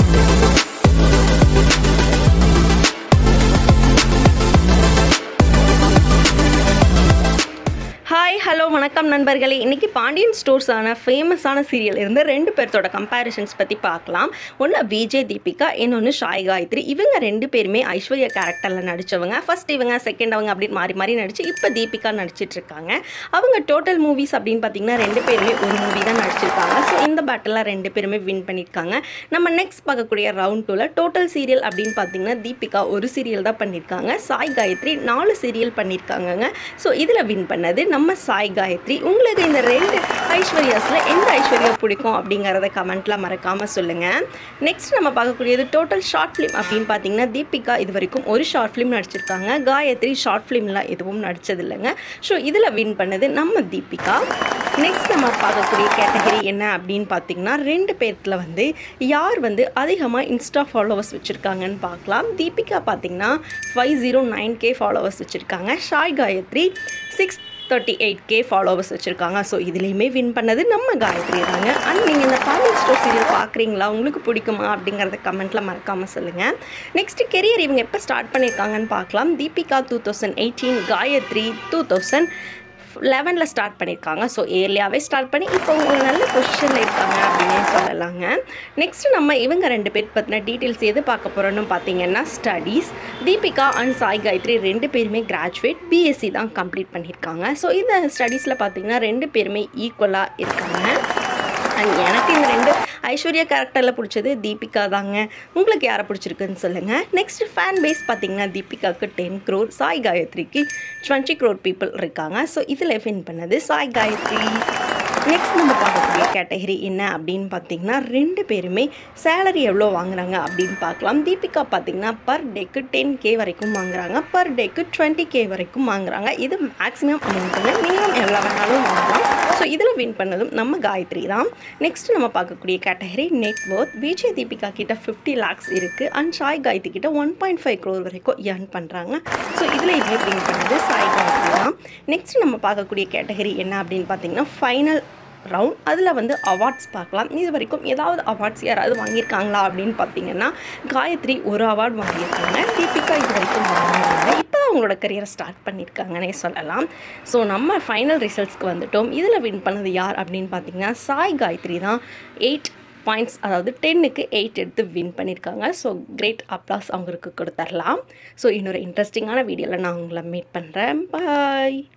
hi hello வணக்கம் நண்பர்களே இன்றைக்கி பாண்டியன் ஸ்டோர்ஸான ஃபேமஸான சீரியல் இருந்து ரெண்டு பேர்த்தோட கம்பேரிசன்ஸ் பற்றி பார்க்கலாம் ஒன்று விஜய் தீபிகா இன்னொன்று ஷாய் காயத்ரி இவங்க ரெண்டு பேருமே ஐஸ்வர்யா கேரக்டரில் நடித்தவங்க ஃபர்ஸ்ட் இவங்க செகண்ட் அவங்க அப்படின்னு மாறி மாறி நடிச்சு இப்போ தீபிகா நடிச்சிட்டு இருக்காங்க அவங்க டோட்டல் மூவிஸ் அப்படின்னு பார்த்தீங்கன்னா ரெண்டு பேருமே ஒரு மூவி தான் நடிச்சிருக்காங்க ஸோ இந்த பேட்டில் ரெண்டு பேருமே வின் பண்ணியிருக்காங்க நம்ம நெக்ஸ்ட் பார்க்கக்கூடிய ரவுண்ட் டூவில் டோட்டல் சீரியல் அப்படின்னு பார்த்தீங்கன்னா தீபிகா ஒரு சீரியல் தான் பண்ணியிருக்காங்க சாய் காயத்ரி நாலு சீரியல் பண்ணியிருக்காங்கங்க ஸோ இதில் வின் பண்ணது நம்ம சாய் காயத்ரி உங்களுக்கு இந்த ரெண்டு ஐஸ்வர்யாஸில் எந்த ஐஸ்வர்யா பிடிக்கும் அப்படிங்கிறத கமெண்ட்டில் மறக்காமல் சொல்லுங்கள் நெக்ஸ்ட் நம்ம பார்க்கக்கூடியது டோட்டல் ஷார்ட் ஃபிலிம் அப்படின்னு பார்த்தீங்கன்னா தீபிகா இது வரைக்கும் ஒரு ஷார்ட் ஃபிலிம் நடிச்சிருக்காங்க காயத்ரி ஷார்ட் ஃபிலிம்லாம் எதுவும் நடிச்சது இல்லைங்க ஸோ இதில் வின் பண்ணது நம்ம தீபிகா நெக்ஸ்ட் நம்ம பார்க்கக்கூடிய கேட்டகரி என்ன அப்படின்னு பார்த்தீங்கன்னா ரெண்டு பேர்த்தில் வந்து யார் வந்து அதிகமாக இன்ஸ்டா ஃபாலோவர்ஸ் வச்சுருக்காங்கன்னு பார்க்கலாம் தீபிகா பார்த்தீங்கன்னா five zero nine K followers வச்சுருக்காங்க Sai Gayathri six thirty eight K followers வச்சுருக்காங்க ஸோ இதுலேயுமே வின் பண்ணது நம்ம காயத்ரி தாங்க அண்ட் நீங்கள் இந்த பாண்டியன் ஸ்டோர் சீரியல் பார்க்குறீங்களா உங்களுக்கு பிடிக்குமா அப்படிங்கிறத கமெண்ட்டில் மறக்காமல் சொல்லுங்கள் நெக்ஸ்ட் கெரியர் இவங்க எப்போ ஸ்டார்ட் பண்ணியிருக்காங்கன்னு பார்க்கலாம் Deepika two thousand eighteen Gayathri two thousand லெவனில் ஸ்டார்ட் பண்ணியிருக்காங்க ஸோ ஏர்லியாகவே ஸ்டார்ட் பண்ணி இப்போ ஒரு நல்ல பொசிஷனில் இருக்காங்க அப்படின்னே சொல்லலாங்க நெக்ஸ்ட் நம்ம இவங்க ரெண்டு பேர் பற்றின டீட்டெயில்ஸ் எது பார்க்க போகிறோன்னு பார்த்தீங்கன்னா ஸ்டடீஸ் தீபிகா அண்ட் சாய் காயத்ரி ரெண்டு பேருமே கிராஜுவேட் பிஎஸ்சி தான் கம்ப்ளீட் பண்ணியிருக்காங்க ஸோ இந்த ஸ்டடீஸில் பார்த்தீங்கன்னா ரெண்டு பேருமே ஈக்குவலாக இருக்காங்க அண்ட் எனக்கு இந்த ரெண்டு ஐஸ்வர்யா கேரக்டரில் பிடிச்சது தீபிகா தாங்க உங்களுக்கு யாரை பிடிச்சிருக்குன்னு சொல்லுங்கள் நெக்ஸ்ட் ஃபேன் பேஸ் பார்த்தீங்கன்னா தீபிகாவுக்கு டென் க்ரோர் சாய் காயத்ரிக்கு டுவெண்ட்டி க்ரோர் பீப்புள் இருக்காங்க ஸோ இதில் வின் பண்ணது சாய் காயத்ரி நெக்ஸ்ட் நம்ம பார்க்கக்கூடிய கேட்டகரி என்ன அப்படின்னு பார்த்தீங்கன்னா ரெண்டு பேருமே சேலரி எவ்வளோ வாங்குறாங்க அப்படின்னு பார்க்கலாம் தீபிகா பார்த்தீங்கன்னா பர் டேக்கு டென் கே வரைக்கும் வாங்குறாங்க பர் டேக்கு டுவெண்ட்டி கே வரைக்கும் வாங்குறாங்க இது மேக்ஸிமம் அமௌண்ட்டுங்க மினிமம் எவ்வளோ வேணாலும் வாங்கலாம் ஸோ இதில் வின் பண்ணதும் நம்ம காயத்ரி தான் நெக்ஸ்ட் நம்ம பார்க்கக்கூடிய category net worth Vijay Deepika கிட்ட ஃபிஃப்டி லேக்ஸ் இருக்குது அண்ட் சாய் காயத்ரி கிட்ட ஒன் பாயிண்ட் ஃபைவ் க்ரோர் வரைக்கும் ஏர்ன் பண்ணுறாங்க ஸோ இதில் இதுவே வின் பண்ணது சாய் காயத்ரி தான் நெக்ஸ்ட் நம்ம பார்க்கக்கூடிய கேட்டகரி என்ன அப்படின்னு பார்த்தீங்கன்னா ஃபைனல் ரவுண்ட் அதில் வந்து அவார்ட்ஸ் பார்க்கலாம் இது வரைக்கும் ஏதாவது அவார்ட்ஸ் யாராவது வாங்கியிருக்காங்களா அப்படின்னு பார்த்தீங்கன்னா காயத்ரி ஒரு அவார்ட் வாங்கியிருக்காங்க தீபிகா இது வரைக்கும் வாங்கினாங்க இப்போ தான் அவங்களோட கரியரை ஸ்டார்ட் பண்ணியிருக்காங்கன்னே சொல்லலாம் ஸோ நம்ம ஃபைனல் ரிசல்ட்ஸ்க்கு வந்துட்டோம் இதில் வின் பண்ணது யார் அப்படின்னு பார்த்தீங்கன்னா சாய் காயத்ரி தான் எயிட் பாயிண்ட்ஸ் அதாவது டென்னுக்கு எயிட் எடுத்து வின் பண்ணியிருக்காங்க ஸோ கிரேட் அப்ளாஸ் அவங்களுக்கு கொடுத்துர்லாம் ஸோ இன்னொரு இன்ட்ரெஸ்டிங்கான வீடியோவில் நான் உங்களை மீட் பண்ணுறேன் பாய்